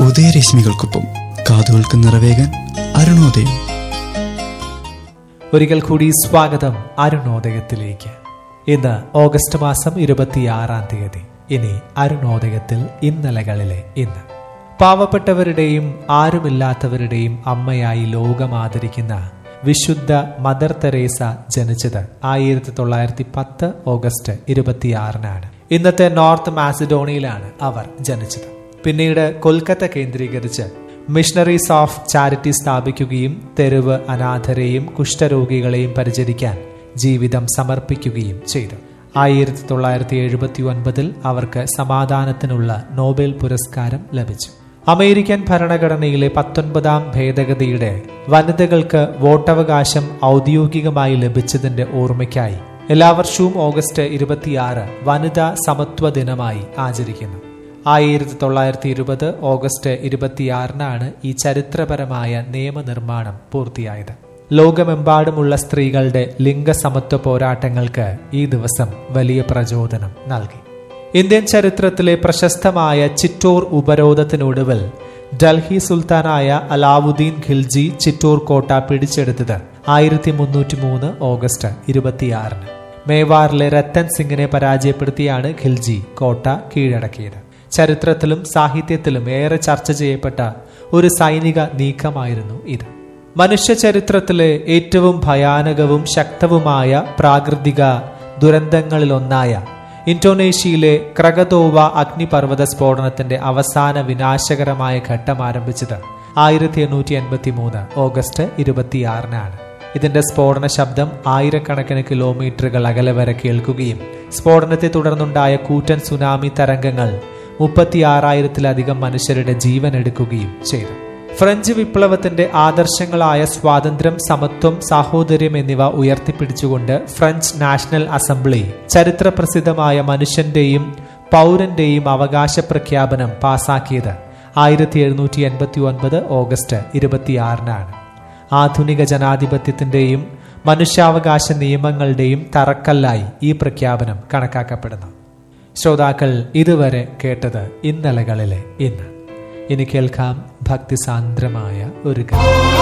ഉദയരശ്മികൾക്കൊപ്പം കാതുകൾക്ക് നിറവേകാൻ അരുണോദയം ഒരിക്കൽ കൂടി സ്വാഗതം അരുണോദയത്തിലേക്ക് ഇന്ന് ഓഗസ്റ്റ് മാസം ഇരുപത്തിയാറാം തീയതി ഇനി അരുണോദയത്തിൽ ഇന്നലകളിലെ ഇന്ന് പാവപ്പെട്ടവരുടെയും ആരുമില്ലാത്തവരുടെയും അമ്മയായി ലോകം ആദരിക്കുന്ന വിശുദ്ധ മദർ തെരേസ ജനിച്ചത് ആയിരത്തി തൊള്ളായിരത്തി പത്ത് ഓഗസ്റ്റ് ഇരുപത്തിയാറിനാണ് ഇന്നത്തെ നോർത്ത് മാസിഡോണിയയിലാണ് അവർ ജനിച്ചത് പിന്നീട് കൊൽക്കത്ത കേന്ദ്രീകരിച്ച് മിഷണറീസ് ഓഫ് ചാരിറ്റി സ്ഥാപിക്കുകയും തെരുവ് അനാഥരെയും കുഷ്ഠരോഗികളെയും പരിചരിക്കാൻ ജീവിതം സമർപ്പിക്കുകയും ചെയ്തു ആയിരത്തി തൊള്ളായിരത്തി എഴുപത്തി ഒൻപതിൽ അവർക്ക് സമാധാനത്തിനുള്ള നോബൽ പുരസ്കാരം ലഭിച്ചു അമേരിക്കൻ ഭരണഘടനയിലെ പത്തൊൻപതാം ഭേദഗതിയുടെ വനിതകൾക്ക് വോട്ടവകാശം ഔദ്യോഗികമായി ലഭിച്ചതിന്റെ ഓർമ്മയ്ക്കായി എല്ലാ വർഷവും ഓഗസ്റ്റ് ഇരുപത്തിയാറ് വനിതാ സമത്വ ദിനമായി ആചരിക്കുന്നു ആയിരത്തി തൊള്ളായിരത്തി ഇരുപത് ഓഗസ്റ്റ് ഇരുപത്തിയാറിനാണ് ഈ ചരിത്രപരമായ നിയമനിർമ്മാണം പൂർത്തിയായത് ലോകമെമ്പാടുമുള്ള സ്ത്രീകളുടെ ലിംഗസമത്വ പോരാട്ടങ്ങൾക്ക് ഈ ദിവസം വലിയ പ്രചോദനം നൽകി ഇന്ത്യൻ ചരിത്രത്തിലെ പ്രശസ്തമായ ചിറ്റോർ ഉപരോധത്തിനൊടുവിൽ ഡൽഹി സുൽത്താനായ അലാവുദ്ദീൻ ഖിൽജി ചിറ്റോർ കോട്ട പിടിച്ചെടുത്തത് ആയിരത്തി മുന്നൂറ്റി മൂന്ന് ഓഗസ്റ്റ് ഇരുപത്തിയാറിന് മേവാറിലെ രത്തൻ സിംഗിനെ പരാജയപ്പെടുത്തിയാണ് ഖിൽജി കോട്ട കീഴടക്കിയത് ചരിത്രത്തിലും സാഹിത്യത്തിലും ഏറെ ചർച്ച ചെയ്യപ്പെട്ട ഒരു സൈനിക നീക്കമായിരുന്നു ഇത് മനുഷ്യ ചരിത്രത്തിലെ ഏറ്റവും ഭയാനകവും ശക്തവുമായ പ്രാകൃതിക ദുരന്തങ്ങളിലൊന്നായ ഇന്തോനേഷ്യയിലെ ക്രഗതോവ അഗ്നിപർവ്വത സ്ഫോടനത്തിന്റെ അവസാന വിനാശകരമായ ഘട്ടം ആരംഭിച്ചത് ആയിരത്തി എണ്ണൂറ്റി എൺപത്തി മൂന്ന് ഓഗസ്റ്റ് ഇരുപത്തിയാറിനാണ് ഇതിന്റെ സ്ഫോടന ശബ്ദം ആയിരക്കണക്കിന് കിലോമീറ്ററുകൾ അകലെ വരെ കേൾക്കുകയും സ്ഫോടനത്തെ തുടർന്നുണ്ടായ കൂറ്റൻ സുനാമി തരംഗങ്ങൾ മുപ്പത്തിയാറായിരത്തിലധികം മനുഷ്യരുടെ ജീവൻ എടുക്കുകയും ചെയ്തു ഫ്രഞ്ച് വിപ്ലവത്തിന്റെ ആദർശങ്ങളായ സ്വാതന്ത്ര്യം സമത്വം സാഹോദര്യം എന്നിവ ഉയർത്തിപ്പിടിച്ചുകൊണ്ട് ഫ്രഞ്ച് നാഷണൽ അസംബ്ലി ചരിത്രപ്രസിദ്ധമായ മനുഷ്യന്റെയും പൗരന്റെയും അവകാശ പ്രഖ്യാപനം പാസാക്കിയത് ആയിരത്തി എഴുന്നൂറ്റി എൺപത്തി ഒൻപത് ഓഗസ്റ്റ് ഇരുപത്തിയാറിനാണ് ആധുനിക ജനാധിപത്യത്തിന്റെയും മനുഷ്യാവകാശ നിയമങ്ങളുടെയും തറക്കല്ലായി ഈ പ്രഖ്യാപനം കണക്കാക്കപ്പെടുന്നു ശ്രോതാക്കൾ ഇതുവരെ കേട്ടത് ഇന്നലകളിലെ ഇന്ന് ഇനി കേൾക്കാം ഭക്തിസാന്ദ്രമായ ഒരു ഗാനം